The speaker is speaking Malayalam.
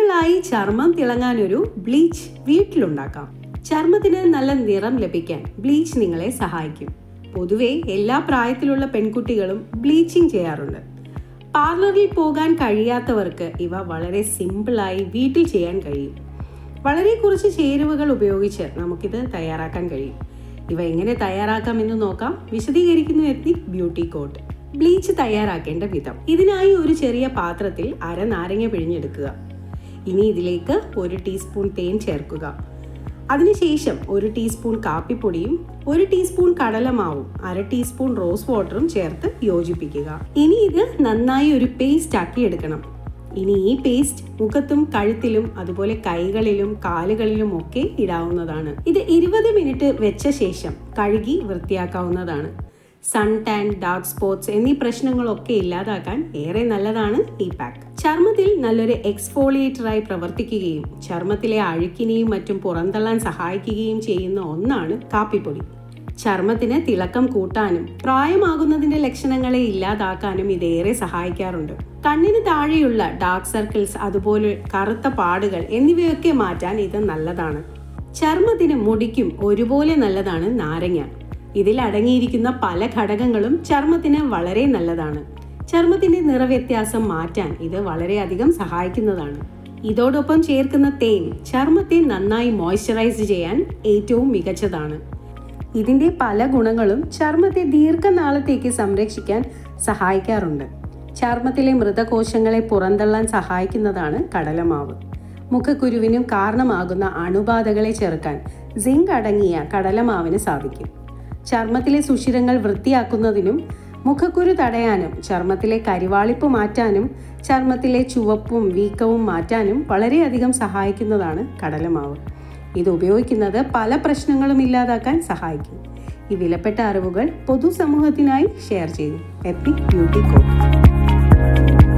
സിമ്പിളായി ചർമ്മം തിളങ്ങാൻ ഒരു ബ്ലീച്ച് വീട്ടിലുണ്ടാക്കാം ചർമ്മത്തിന് നല്ല നിറം ലഭിക്കാൻ ബ്ലീച്ച് നിങ്ങളെ സഹായിക്കും പൊതുവെ എല്ലാ പ്രായത്തിലുള്ള പെൺകുട്ടികളും ബ്ലീച്ചിങ് ചെയ്യാറുണ്ട് പാർലറിൽ പോകാൻ കഴിയാത്തവർക്ക് ഇവ വളരെ സിമ്പിളായി വീട്ടിൽ ചെയ്യാൻ കഴിയും വളരെ കുറച്ച് ചേരുവകൾ ഉപയോഗിച്ച് നമുക്കിത് തയ്യാറാക്കാൻ കഴിയും ഇവ എങ്ങനെ തയ്യാറാക്കാമെന്ന് നോക്കാം വിശദീകരിക്കുന്നു എത്നിക് ബ്യൂട്ടി കോട്ട് ബ്ലീച്ച് തയ്യാറാക്കേണ്ട വിധം ഇതിനായി ഒരു ചെറിയ പാത്രത്തിൽ അര നാരങ്ങ പിഴിഞ്ഞെടുക്കുക ഇനി ഇതിലേക്ക് ഒരു ടീസ്പൂൺ തേൻ ചേർക്കുക അതിനുശേഷം ഒരു ടീസ്പൂൺ കാപ്പിപ്പൊടിയും ഒരു ടീസ്പൂൺ കടലമാവും അര ടീസ്പൂൺ റോസ് വാട്ടറും ചേർത്ത് യോജിപ്പിക്കുക ഇനി ഇത് നന്നായി ഒരു പേസ്റ്റ് ആക്കി എടുക്കണം ഇനി ഈ പേസ്റ്റ് മുഖത്തും കഴുത്തിലും അതുപോലെ കൈകളിലും കാലുകളിലും ഒക്കെ ഇടാവുന്നതാണ് ഇത് ഇരുപത് മിനിറ്റ് വെച്ച ശേഷം കഴുകി വൃത്തിയാക്കാവുന്നതാണ് സൺ ടാൻ ഡാർക്ക് സ്പോട്ട്സ് എന്നീ പ്രശ്നങ്ങളൊക്കെ ഇല്ലാതാക്കാൻ ഏറെ നല്ലതാണ് ഈ പാക്ക് ചർമ്മത്തിൽ നല്ലൊരു എക്സ്ഫോളിയേറ്ററായി പ്രവർത്തിക്കുകയും ചർമ്മത്തിലെ അഴുക്കിനെയും മറ്റും പുറന്തള്ളാൻ സഹായിക്കുകയും ചെയ്യുന്ന ഒന്നാണ് കാപ്പിപ്പൊടി ചർമ്മത്തിന് തിളക്കം കൂട്ടാനും പ്രായമാകുന്നതിന്റെ ലക്ഷണങ്ങളെ ഇല്ലാതാക്കാനും ഇതേറെ സഹായിക്കാറുണ്ട് കണ്ണിന് താഴെയുള്ള ഡാർക്ക് സർക്കിൾസ് അതുപോലെ കറുത്ത പാടുകൾ എന്നിവയൊക്കെ മാറ്റാൻ ഇത് നല്ലതാണ് ചർമ്മത്തിനും മുടിക്കും ഒരുപോലെ നല്ലതാണ് നാരങ്ങ ഇതിൽ അടങ്ങിയിരിക്കുന്ന പല ഘടകങ്ങളും ചർമ്മത്തിന് വളരെ നല്ലതാണ് ചർമ്മത്തിന്റെ നിറവ്യത്യാസം മാറ്റാൻ ഇത് വളരെയധികം സഹായിക്കുന്നതാണ് ഇതോടൊപ്പം ചേർക്കുന്ന തേൻ ചർമ്മത്തെ നന്നായി മോയ്സ്ചറൈസ് ചെയ്യാൻ ഏറ്റവും മികച്ചതാണ് ഇതിന്റെ പല ഗുണങ്ങളും ചർമ്മത്തെ ദീർഘനാളത്തേക്ക് സംരക്ഷിക്കാൻ സഹായിക്കാറുണ്ട് ചർമ്മത്തിലെ മൃതകോശങ്ങളെ പുറന്തള്ളാൻ സഹായിക്കുന്നതാണ് കടലമാവ് മുഖക്കുരുവിനും കാരണമാകുന്ന അണുബാധകളെ ചെറുക്കാൻ സിങ്ക് അടങ്ങിയ കടലമാവിന് സാധിക്കും ചർമ്മത്തിലെ സുഷിരങ്ങൾ വൃത്തിയാക്കുന്നതിനും മുഖക്കുരു തടയാനും ചർമ്മത്തിലെ കരിവാളിപ്പ് മാറ്റാനും ചർമ്മത്തിലെ ചുവപ്പും വീക്കവും മാറ്റാനും വളരെയധികം സഹായിക്കുന്നതാണ് കടലമാവ് ഇത് ഉപയോഗിക്കുന്നത് പല പ്രശ്നങ്ങളും ഇല്ലാതാക്കാൻ സഹായിക്കും ഈ വിലപ്പെട്ട അറിവുകൾ പൊതുസമൂഹത്തിനായി ഷെയർ ചെയ്തു എത്തിക് ബ്യൂട്ടി കോഡ്